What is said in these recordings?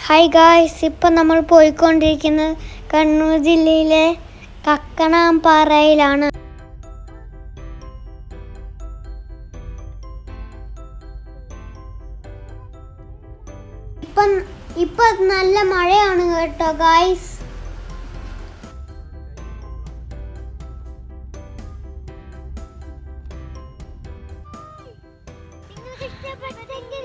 Hi guys ഇപ്പം നമ്മൾ പോയിക്കൊണ്ടിരിക്കുന്നത് കണ്ണൂർ ജില്ലയിലെ കക്കണാമ്പാറയിലാണ് ഇപ്പം ഇപ്പം നല്ല മഴയാണ് കേട്ടോ ഗായ്സ് നിങ്ങൾക്ക് ഇഷ്ടപ്പെട്ടെങ്കിൽ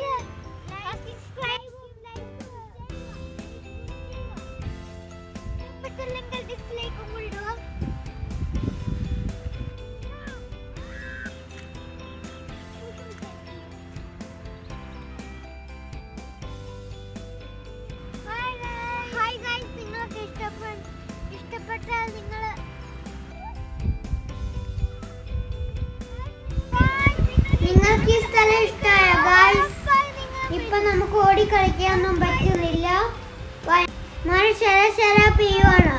ഇഷ്ടപ്പെട്ടില്ലെങ്കിൽ ഡിസ്ലൈക്കും ഇടുക ഹായ് ഗൈസ് നിങ്ങൾക്ക് ഇഷ്ടപ്പെട്ട ഇഷ്ടപ്പെട്ടാൽ നിങ്ങൾ നിങ്ങൾക്ക് ഈ സ്ഥലം ഇഷ്ടമായ ഗൈസ് ഇപ്പൊ നമുക്ക് ഓടി കളിക്കാനൊന്നും പറ്റുന്നില്ല വ- മഴ ശര ശര പെയ്യുവാണ്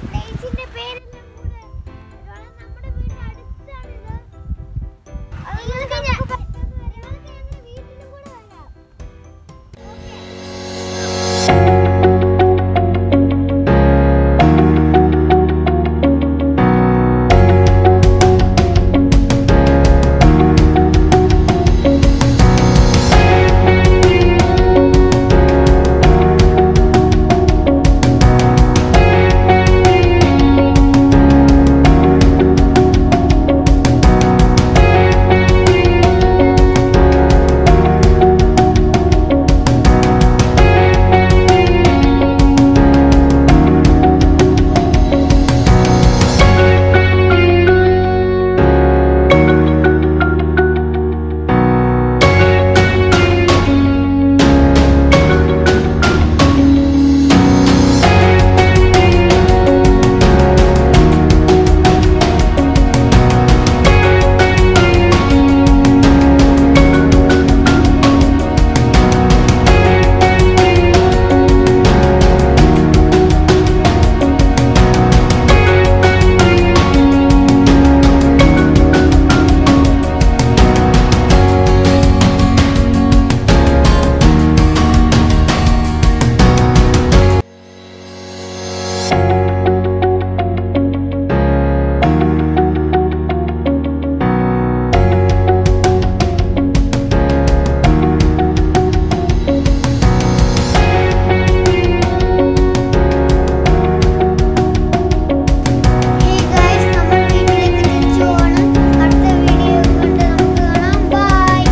Hey guys, നമ്മൾ വീട്ടിലേക്ക് തിരിച്ചു പോവാണ്. അടുത്ത വീഡിയോ കൊണ്ട് നമുക്ക് കാണാം. Bye.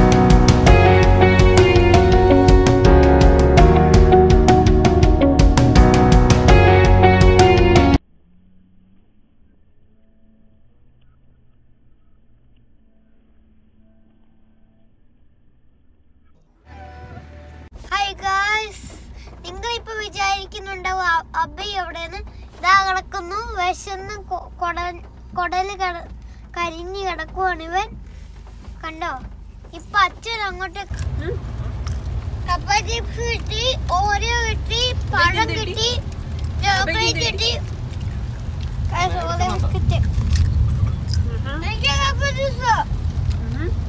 ഹായ് ഗായ്സ് നിങ്ങൾ ഇപ്പൊ വിചാരിക്കുന്നുണ്ടാവും അ- അബി എവിടെന്ന് ഇതാ കിടക്കുന്നു വിശന്ന് കൊ- കൊട- കൊടല് കിട കരിഞ്ഞു കിടക്കുവാണ് ഇവൻ കണ്ടോ ഇപ്പൊ അച്ഛൻ അങ്ങോട്ട് കപ്പ ചിപ്സ് കിട്ടി ഓരോ കിട്ടി പഴം കിട്ടി ചോക്ലേറ്റ് കിട്ടി Guys, ഓരോ ബിസ്ക്കറ്റ് എനിക്ക് കപ്പ ജ്യൂസ്